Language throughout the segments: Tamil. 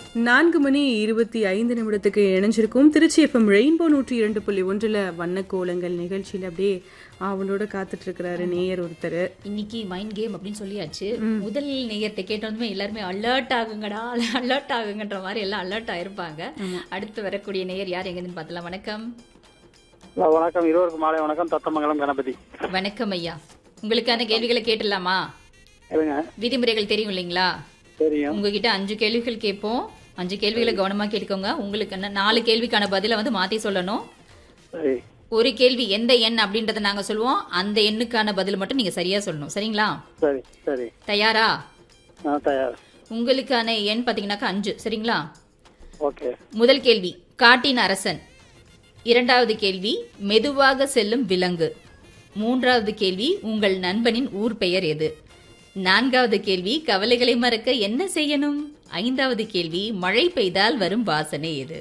நான்கு மணி இருபத்தி ஐந்து நிமிடத்துக்கு இணைஞ்சிருக்கும் திருச்சி எஃப்எம் ரெயின்போ நூற்றி இரண்டு புள்ளி ஒன்றில் வண்ணக்கோலங்கள் நிகழ்ச்சியில் அப்படியே அவளோட காத்துட்டு இருக்கிறாரு நேயர் ஒருத்தர் இன்னைக்கு மைண்ட் கேம் அப்படின்னு சொல்லியாச்சு முதல் நேயர்கிட்ட கேட்டோமே எல்லாருமே அலர்ட் ஆகுங்கடா அலர்ட் ஆகுங்கன்ற மாதிரி எல்லாம் அலர்ட் ஆயிருப்பாங்க அடுத்து வரக்கூடிய நேயர் யார் எங்கன்னு பார்த்தலாம் வணக்கம் ஹலோ, வணக்கம் இருவருக்கும் மாலை வணக்கம் தத்தமங்கலம் கணபதி வணக்கம் ஐயா உங்களுக்கான கேள்விகளை கேட்டுடலாமா இருங்க விதிமுறைகள் தெரியும் இல்லைங்களா தெரியும் உங்ககிட்ட அஞ்சு கேள்விகள் கேட்போம் அஞ்சு கேள்விகளை கவனமா கேட்டுக்கோங்க உங்களுக்கு என்ன நாலு கேள்விக்கான பதிலை வந்து மாத்தி சொல்லணும் சரி ஒரு கேள்வி எந்த எண் அப்படின்றத நாங்க சொல்லுவோம் அந்த எண்ணுக்கான பதில் மட்டும் நீங்க சரியா சொல்லணும் சரிங்களா சரி சரி தயாரா நான் தயார் உங்களுக்கான எண் பாத்தீங்கன்னாக்கா அஞ்சு சரிங்களா ஓகே முதல் கேள்வி காட்டின் அரசன் இரண்டாவது கேள்வி மெதுவாக செல்லும் விலங்கு மூன்றாவது கேள்வி உங்கள் நண்பனின் ஊர் பெயர் எது நான்காவது கேள்வி கவலைகளை மறக்க என்ன செய்யணும் ஐந்தாவது கேள்வி மழை பெய்தால் வரும் வாசனை எது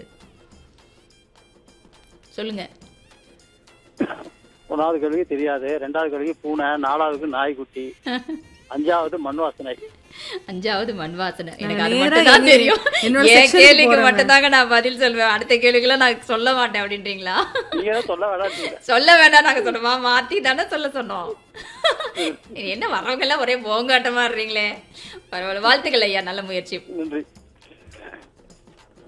சொல்லுங்க ஒன்றாவது கேள்வி தெரியாது ரெண்டாவது கேள்வி பூனை நாலாவதுக்கு நாய்க்குட்டி அஞ்சாவது மண் வாசனை அஞ்சாவது மண் வாசனை எனக்கு அது நேரா மட்டும் தான் எங்க- தெரியும் என்னோட என் sectionக்கு கேள்விக்கு போறேன் மட்டும் தாங்க நான் பதில் சொல்வேன் அடுத்த கேள்விக்கெல்லாம் நான் சொல்ல மாட்டேன் அப்படின்றீங்களா நீங்க தான் சொல்ல வேணாம் சொல்ல வேண்டாம் நாங்க சொன்னோமா மாத்தி தானே சொல்ல சொன்னோம் என்ன வரவங்க எல்லாம் ஒரே போங்காட்டமா இருறீங்களே பரவாயில்ல வாழ்த்துக்கள் ஐயா நல்ல முயற்சி நன்றி